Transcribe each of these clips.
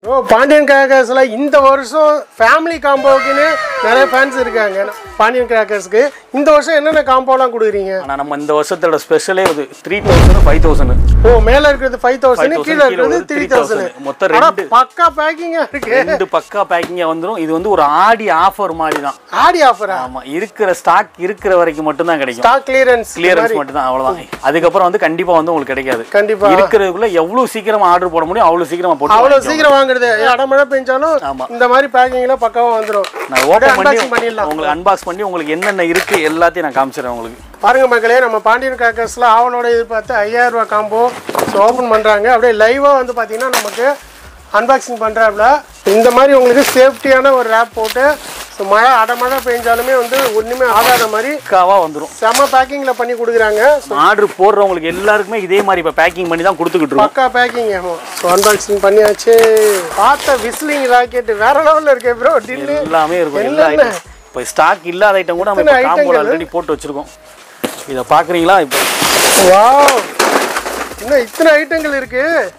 ஓ பாண்டியன் கிராக்கர்ஸ்ல இந்த வருஷம் ஃபேமிலி காம்போக்குன்னு நிறைய ஃபேன்ஸ் இருக்காங்க பாண்டியன் கிராக்கர்ஸ்க்கு இந்த வருஷம் என்னென்ன காம்போலாம் கொடுக்குறீங்க ஆனால் நம்ம இந்த வருஷத்தோட ஸ்பெஷலே அது த்ரீ தௌசண்ட் ஃபைவ் தௌசண்ட் ஓ மேல இருக்கிறது ஃபைவ் தௌசண்ட் 5,000, கீழே இருக்கிறது கீழே த்ரீ 3,000. தௌசண்ட் மொத்தம் ஆனா ரெண்டு. பக்கா பேக்கிங்கா இருக்கு ரெண்டு பக்கா பேக்கிங்காக வந்துடும் இது வந்து ஒரு ஆடி ஆஃபர் மாதிரி தான் ஆடி ஆஃபரா ஆமாம் இருக்கிற ஸ்டாக் இருக்கிற வரைக்கும் மட்டும்தான் கிடைக்கும் ஸ்டாக் கிளியரன்ஸ் கிளியரன்ஸ் மட்டும் தான் அவ்வளோதான் அதுக்கப்புறம் வந்து கண்டிப்பாக வந்து உங்களுக்கு கிடைக்காது கண்டிப்பா இருக்கிறதுக்குள்ள எவ்வளோ சீக்கிரமா ஆர்டர் போட முடியும் அவ்வளோ சீக்கிரமா போட்டு அவ்வளவு வாங்கிக்கோங்க. சீக்கிரம் வாங்குறது அடமழை பெஞ்சாலும் ஆமா. இந்த மாதிரி பேக்கிங்ல பக்காவா வந்துரும் நான் ஓப்பன் unboxing பண்ணி பண்ணிடலாம். உங்களுக்கு அன்பாக்ஸ் பண்ணி உங்களுக்கு என்னென்ன இருக்கு எல்லாத்தையும் நான் காமிச்சிடுறேன் உங்களுக்கு பாருங்க மக்களே நம்ம பாண்டியன் கிராக்கர்ஸ்ல ஆவலோட எதிர்பார்த்து ஐயாயிரம் ரூபாய் காம்போ ஸோ ஓப்பன் பண்றாங்க அப்படியே லைவா வந்து பாத்தீங்கன்னா நமக்கு அன்பாக்சிங் பண்றாப்புல இந்த மாதிரி உங்களுக்கு சேஃப்டியான ஒரு ரேப் போட்டு ஸோ மழை அடமழை பெஞ்சாலுமே வந்து ஒண்ணுமே ஆகாத மாதிரி பக்காவா வந்துடும் செம பேக்கிங்ல பண்ணி கொடுக்குறாங்க ஆர்டர் போடுறவங்களுக்கு எல்லாருக்குமே இதே மாதிரி இப்போ பேக்கிங் பண்ணி தான் கொடுத்துக்கிட்டு இருக்கோம் பக்கா பேக்கிங் ஸோ அன்பாக்சிங் பண்ணியாச்சு பார்த்த விஸ்லிங் ராக்கெட் வேற லெவல்ல இருக்கே ப்ரோ டின்னு எல்லாமே இருக்கும் எல்லா என்னென்ன? ஐட்டம் இப்போ ஸ்டாக் இல்லாத ஐட்டம் கூட நம்ம எத்தனை இப்போ காம்போல ஐட்டங்கள்? ஆல்ரெடி போட்டு வச்சிருக்கோம் இதை பார்க்குறீங்களா இப்போ வாவ் இன்னும் இத்தனை ஐட்டங்கள் இருக்கு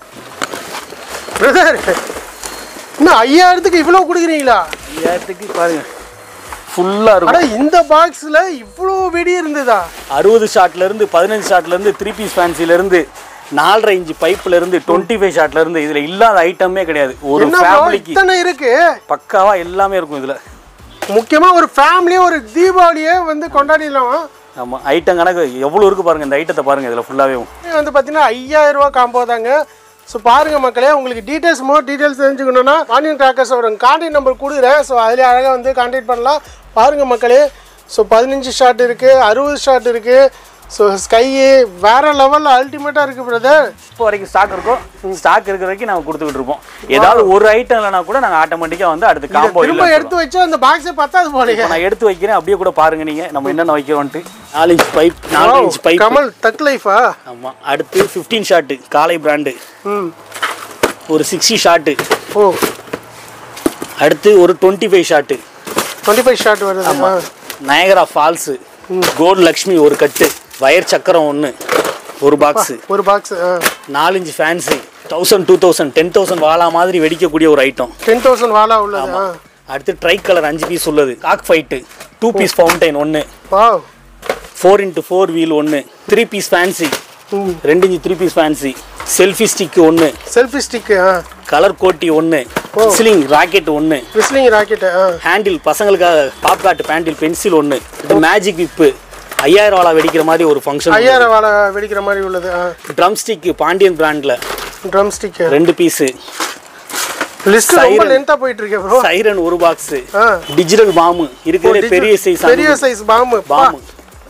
பிரதர் இன்னும் ஐயாயிரத்துக்கு இவ்வளோ கொடுக்குறீங்களா ஐயாயிரத்துக்கு பாருங்க ஃபுல்லாக இருக்கும் ஆனா இந்த பாக்ஸ்ல இவ்வளோ வெடி இருந்ததா அறுபது ஷாட்ல இருந்து பதினஞ்சு ஷாட்ல இருந்து த்ரீ பீஸ் ஃபேன்சில இருந்து நாலரை இன்ச்சு பைப்ல இருந்து டுவெண்ட்டி ஃபைவ் ஷாட்ல இருந்து இதுல இல்லாத ஐட்டமே கிடையாது ஒரு என்ன bro ஃபேமிலிக்கு இத்தனை இருக்கு பக்காவா எல்லாமே இருக்கும் இதுல முக்கியமா ஒரு ஃபேமிலியே ஒரு தீபாவளியே வந்து கொண்டாடிடலாம் ஆமா ஐட்டம் கணக்கு எவ்வளவு இருக்கு பாருங்க இந்த ஐட்டத்தை பாருங்க இதுல ஃபுல்லாவே இது வந்து பார்த்தீங்கன்னா ஐயாயிரம் ரூபா காம்போ தாங்க ஸோ பாருங்க மக்களே உங்களுக்கு டீட்டெயில்ஸ் மோர் டீட்டெயில்ஸ் தெரிஞ்சுக்கணும்னா ஆனியன் கிராக்கர்ஸ் ஒரு கான்டாக்ட் நம்பர் கொடுக்குறேன் ஸோ அதிலே அழகாக வந்து கான்டாக்ட் பண்ணலாம் பாருங்க மக்களே ஸோ பதினஞ்சு ஷாட் இருக்குது அறுபது ஷாட் இருக்குது ஸோ ஸ்கை வேற லெவலில் அல்டிமேட்டாக இருக்குது பிரதர் இப்போ வரைக்கும் ஸ்டாக் இருக்கும் ஸ்டாக் இருக்கிற வரைக்கும் நாங்க கொடுத்துக்கிட்டு இருப்போம் ஏதாவது ஒரு ஐட்டம் இல்லைனா கூட நாங்க ஆட்டோமேட்டிக்கா வந்து அடுத்து காம்போ திரும்ப இல்லை எடுத்து வச்சு அந்த பாக்ஸே பத்தாது போலயே இப்போ நான் எடுத்து வைக்கிறேன் அப்படியே கூட பாருங்க நீங்க நம்ம என்னென்ன வைக்கிறோன்ட்டு நாலு இன்ச் பைப் நாலு இன்ச் பைப் கமல் தக் லைஃபா ஆமா அடுத்து ஃபிஃப்டீன் ஷாட்டு காலை பிராண்டு ம் ஒரு சிக்ஸ்டி ஷாட்டு ஓ அடுத்து ஒரு twenty five shot twenty five shot வருது ஆ. நயகரா ஃபால்ஸு கோல்டு லக்ஷ்மி ஒரு கட்டு வயர் சக்கரம் ஒன்று ஒரு பாக்ஸு ஒரு பாக்ஸ் நாலஞ்சு fancy thousand two thousand ten thousand wala மாதிரி வெடிக்கக்கூடிய ஒரு ஐட்டம் டென் தௌசண்ட் வாலா உள்ளது ஆ அடுத்து ட்ரை கலர் அஞ்சு பீஸ் உள்ளது cock fight two piece fountain ஒன்று wow four into four wheel ஒன்று த்ரீ பீஸ் ஃபேன்சி ம் ரெண்டு inch three piece fancy selfie stick ஒன்று செல்ஃபி ஸ்டிக்கு ஆ கலர் கோட்டி ஒன்று ஸ்லிங் ராக்கெட் ஒன்று விஸ்லிங் ராக்கெட்டு ஆ ஹேண்டில் பசங்களுக்காக பாப் காட் பேண்டில் பென்சில் ஒன்று இது மேஜிக் விப்பு ஐயாயிரம் வாழா வெடிக்கிற மாதிரி ஒரு ஃபங்க்ஷன் ஐயாயிரம் வாழை வெடிக்கிற மாதிரி உள்ளது ஆ ட்ரம் ஸ்டிக் பாண்டியன் பிராண்டில் ட்ரம் ஸ்டிக்கு ரெண்டு பீஸு லிஸ்ட் ரொம்ப லென்த்தா போயிட்டு இருக்கு ப்ரோ சைரன் ஒரு பாக்ஸு ஆ டிஜிட்டல் பாம்பு இருக்கிற பெரிய சைஸ் பெரிய சைஸ் பாம்பு பாம்பு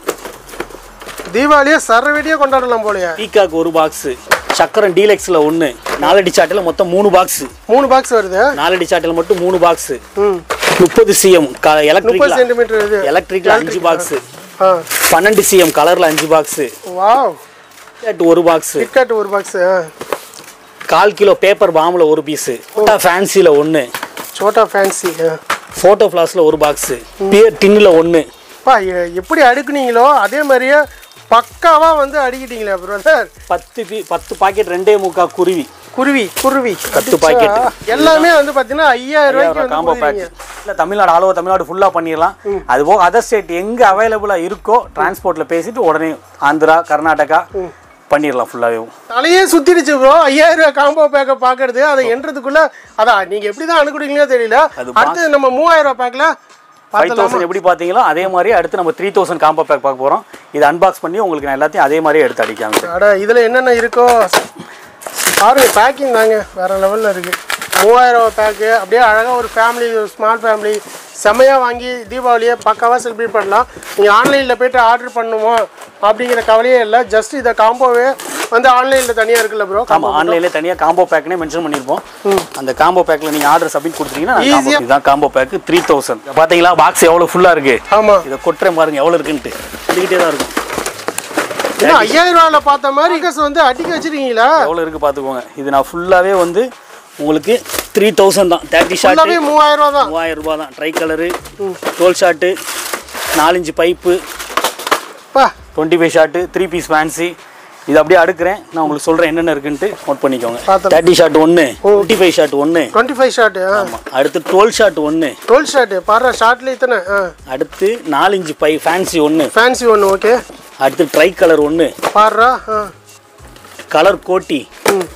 தீபாவளியே சரவெடியே கொண்டாடலாம் போலயே பீகாக் ஒரு பாக்ஸு சக்கரம் டீலக்ஸில் ஒன்று நாலடி சாட்டில் மொத்தம் மூணு பாக்ஸு மூணு பாக்ஸ் வருது நாலடி சாட்டில் மட்டும் மூணு பாக்ஸு ம் முப்பது சிஎம் முப்பது எலக்ட்ரிக்கல் சென்டிமீட்டர் இது எலக்ட்ரிக்கல் அஞ்சு பாக்ஸு ஆ பன்னெண்டு சிஎம் கலரில் அஞ்சு பாக்ஸு வாவ் ஒரு பாக்ஸு கிட்கட் ஒரு பாக்ஸ் கால் கிலோ பேப்பர் பாம்பில் ஒரு பீஸு ஃபேன்சியில் ஒன்று சோட்டா ஃபேன்சி ஃபோட்டோ ஃப்ளாஸில் ஒரு பாக்ஸு பியர் டின்னில் ஒன்று பா எ- எப்படி அடுக்குனீங்களோ அதே மாதிரியே பக்காவா வந்து அடிக்கிட்டீங்களே பிரதர் பத்து பீ பத்து பாக்கெட் ரெண்டே முக்கா குருவி குருவி குருவி பத்து அடிச்சா, பாக்கெட். எல்லாமே வந்து பாத்தீங்கன்னா ஐயாயிரம் ரூபாய்க்கு வந்து காம்போ பேக் கொடுக்குறீங்க. இல்லை தமிழ்நாடு ஆல் ஓவர் தமிழ்நாடு ஃபுல்லாக பண்ணிடலாம் அது போக அதர் ஸ்டேட் எங்கே அவைலபிளாக இருக்கோ டிரான்ஸ்போர்ட்டில் பேசிட்டு உடனே ஆந்திரா கர்நாடகா பண்ணிடலாம் ஃபுல்லாகவே தலையே சுத்திடுச்சு ப்ரோ ஐயாயிரம் ரூபாய் காம்போ பேக்கை பாக்குறது அதை எண்றதுக்குள்ள அதான் நீங்க எப்படி தான் அனுக்குறீங்களோ தெரியல அது அடுத்து நம்ம மூவாயிரம் ரூபாய் பேக்ல ஃபைவ் தௌசண்ட் எப்படி பார்த்தீங்களோ அதே மாதிரி அடுத்து நம்ம த்ரீ தௌசண்ட் காம்போ பேக் பார்க்க போகிறோம் இதை அன்பாக்ஸ் பண்ணி உங்களுக்கு நான் எல்லாத்தையும் அதே மாதிரியே எடுத்து அடிக்காங்க அட இதுல என்னென்ன இருக்கோ பாருங்க பேக்கிங் தாங்க வேற லெவல்ல இருக்கு மூவாயிரம் ரூபாய் பேக்கு அப்படியே அழகா ஒரு ஃபேமிலி ஒரு ஸ்மால் ஃபேமிலி செம்மையா வாங்கி தீபாவளியை பக்காவாக செலிப்ரேட் பண்ணலாம் நீங்கள் ஆன்லைனில் போயிட்டு ஆர்டர் பண்ணுமோ அப்படிங்கிற கவலையே இல்லை ஜஸ்ட் இதை காம்போவே வந்து ஆன்லைனில் தனியாக இருக்குல்ல ப்ரோ ஆமாம் ஆன்லைனில் தனியாக காம்போ பேக்னே மென்ஷன் பண்ணியிருப்போம் அந்த காம்போ பேக்கில் நீங்கள் ஆர்டர் சப்மிட் கொடுத்தீங்கன்னா நான் combo- இதுதான் காம்போ பேக் த்ரீ தௌசண்ட் பார்த்தீங்களா பாக்ஸ் எவ்வளோ ஃபுல்லாக இருக்குது ஆமாம் இதை கொட்டுறேன் பாருங்க எவ்வளோ இருக்குன்ட்டு சொல்லிக்கிட்டே தான் இருக்கும் ஏன்னா ஐயாயிரம் ரூபாயில் பார்த்த மாதிரி இங்கஸ் வந்து அடிக்க வச்சிருக்கீங்களா எவ்வளோ இருக்குது பார்த்துக்கோங்க இது நான் ஃபுல்லாகவே வந்து உங்களுக்கு த்ரீ தௌசண்ட் தான் தேர்ட்டி ஷார்ட்டு ஃபுல்லாகவே மூவாயிரம் ரூபா தான் மூவாயிரம் ரூபாய் தான் ட்ரை கலரு டுவெல் ஷார்ட்டு நாலஞ்சு பைப்பு பா twenty five shot three piece fancy இது அப்படியே அடுக்குறேன் நான் உங்களுக்கு சொல்கிறேன் என்னென்ன இருக்குன்ட்டு நோட் பண்ணிக்கோங்க பார்த்துக்கலாம். தேர்ட்டி ஷாட் ஒன்று டுவெண்ட்டி ஃபைவ் ஷாட் ஒன்று டுவெண்ட்டி ஃபைவ் ஷார்ட்டு ஆ ஆமாம் அடுத்து டுவெல் ஷாட் ஒன்று டுவெல் ஷார்ட்டு பாரு ஷார்ட்ல இத்தனை ஆ அடுத்து நாலு இன்ச்சு பை ஃபேன்சி ஒன்று ஃபேன்சி ஒன்று ஓகே அடுத்து ட்ரை கலர் ஒன்று பாருடா ஆ கலர் கோட்டி ம்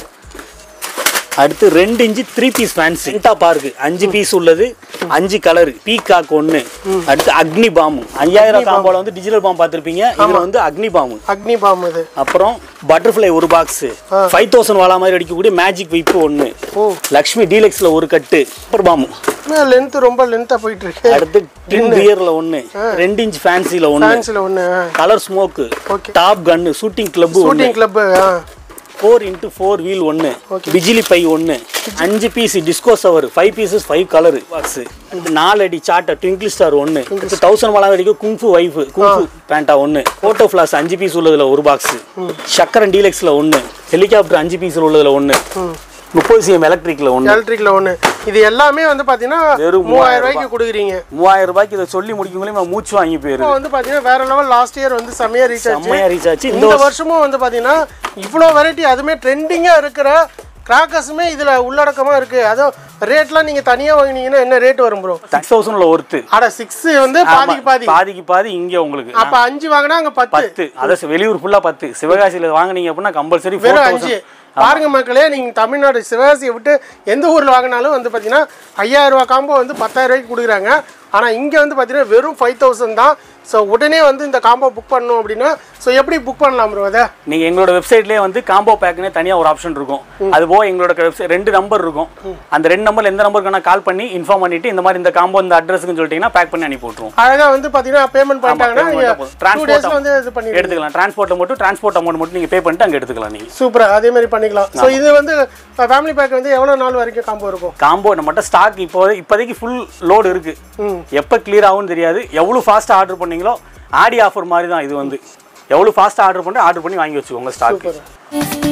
அடுத்து ரெண்டு இன்ச்சு த்ரீ பீஸ் ஃபேன்சி இன்டா பார்க்கு அஞ்சு பீஸ் உள்ளது அஞ்சு கலர் பீகாக் ஒன்று அடுத்து அக்னி பாம்பு ஐயாயிரம் காம்போல வந்து டிஜிட்டல் பாம்பு பார்த்துருப்பீங்க இதில் வந்து அக்னி பாம்பு அக்னி பாம் இது அப்புறம் பட்டர்ஃப்ளை ஒரு பாக்ஸ் ஃபைவ் தௌசண்ட் வாழா மாதிரி அடிக்கக்கூடிய மேஜிக் வைப்பு ஒன்று ஓ லக்ஷ்மி டீலக்ஸில் ஒரு கட்டு சூப்பர் பாம்பு லென்த் ரொம்ப லென்த்தாக போயிட்டு இருக்கு அடுத்து டின் பியரில் ஒன்று ரெண்டு இன்ச் ஃபேன்சியில் ஒன்று ஃபேன்சியில் ஒன்று colour smoke Okay. Top gun shooting club ஒன்று ஷூட்டிங் கிளப்பு ஆ ஃபோர் இன்ட்டு ஃபோர் வீல் ஒன்று பிஜிலி பை ஒன்று அஞ்சு piece disco shower five pieces five colour box நாலு அடி சாட்டை ட்விங்கிள் ஸ்டார் ஒன்று தௌசண்ட் வாழா அடிக்கும் குங்ஃபு வைஃபு குங்ஃபு பேண்டா ஒன்று ஃபோட்டோ ஃப்ளாஸ் அஞ்சு பீஸ் உள்ளதுல ஒரு பாக்ஸ் சக்கரன் டீலக்ஸில் ஒன்று ஹெலிகாப்டர் அஞ்சு பீஸில் உள்ளதுல ஒன்று முப்பது சிஎம் எலக்ட்ரிக்கில் ஒன்று எலக்ட்ரிக்கில் ஒன்று இது எல்லாமே வந்து பார்த்தீங்கன்னா வெறும் மூவாயிரம் ரூபாய்க்கு கொடுக்குறீங்க மூவாயிரம் ரூபாய்க்கு இதை சொல்லி முடிக்கும்போது நான் மூச்சு வாங்கி போயிரு இப்போ வந்து பார்த்தீங்கன்னா வேற லெவல் லாஸ்ட் இயர் வந்து செம்மையாக ரீச் ஆச்சு செம்மையா ரீச் ஆச்சு இந்த இந்த வருஷமும் வந்து பார்த்தீங்கன்னா இவ்வளோ வெரைட்டி அதுவுமே ட்ரெண்டிங்காக இருக்கிற கிராக்கர்ஸுமே இதில் உள்ளடக்கமாக இருக்குது அதுவும் ரேட்லாம் நீங்கள் தனியாக வாங்கினீங்கன்னா என்ன ரேட் வரும் ப்ரோ சிக்ஸ் தௌசண்ட்ல ஒருத்து அட சிக்ஸ் வந்து பாதிக்கு பாதி பாதிக்கு பாதி இங்கே உங்களுக்கு அப்போ அஞ்சு வாங்கினா அங்கே பத்து பத்து அதான் வெளியூர் ஃபுல்லா பத்து சிவகாசியில வாங்குனீங்க அப்படின்னா கம்பல்சரி ஃபோர் வெறும் அஞ்சு பாருங்க மக்களே நீங்கள் தமிழ்நாடு சிவகாசியை விட்டு எந்த ஊரில் வாங்கினாலும் வந்து பார்த்தீங்கன்னா ஐயாயிரம் ரூபா காம்போ வந்து பத்தாயிரம் ரூபாய்க்கு கொடுக்குறாங்க ஆனால் இங்கே வந்து பார்த்தீங்கன்னா வெறும் ஃபைவ் தௌசண்ட் தான் ஸோ உடனே வந்து இந்த காம்போ புக் பண்ணணும் அப்படின்னா ஸோ எப்படி புக் பண்ணலாம் ப்ரோ அதை நீங்க எங்களோட வெப்சைட்லயே வந்து காம்போ பேக்னே தனியா ஒரு ஆப்ஷன் இருக்கும் அது போக எங்களோட வெப்சைட் ரெண்டு நம்பர் இருக்கும் அந்த ரெண்டு நம்பர்ல எந்த நம்பருக்கு வேணா கால் பண்ணி இன்ஃபார்ம் பண்ணிட்டு இந்த மாதிரி இந்த காம்போ இந்த அட்ரஸ்க்கு சொல்லிட்டீங்கன்னா பேக் பண்ணி அனுப்பி விட்டுருவோம் அழகாக வந்து பார்த்தீங்கன்னா பேமெண்ட் பண்ணிட்டாங்கன்னா payment நீங்கள் போதும். டூ Transport டேஸில் வந்து இது பண்ணி எடுத்துக்கலாம் டிரான்ஸ்போர்ட்டை மட்டும் டிரான்ஸ்போர்ட் அமௌண்ட் மட்டும் நீங்க பே பண்ணிட்டு அங்க எடுத்துக்கலாம் நீங்க சூப்பரா அதே மாதிரி பண்ணிக்கலாம் ஸோ இது வந்து ஃபேமிலி பேக் வந்து எவ்வளோ நாள் வரைக்கும் காம்போ இருக்கும் காம்போ நம்மகிட்ட ஸ்டாக் இப்போ இப்போதைக்கு ஃபுல் லோடு இருக்கு ம் எப்போ கிளியர் ஆகும்னு தெரியாது எவ்வளோ ஃபாஸ்ட்டாக ஆர்டர் பண்ணீங்களோ ஆடி ஆஃபர் மாதிரி தான் இது வந்து எவ்வளோ ஃபாஸ்ட்டாக ஆர்டர் பண்ணி ஆர்டர் பண்ணி வாங்கி வச்சுக்கோங்க ஸ்டாக் சூப்பர்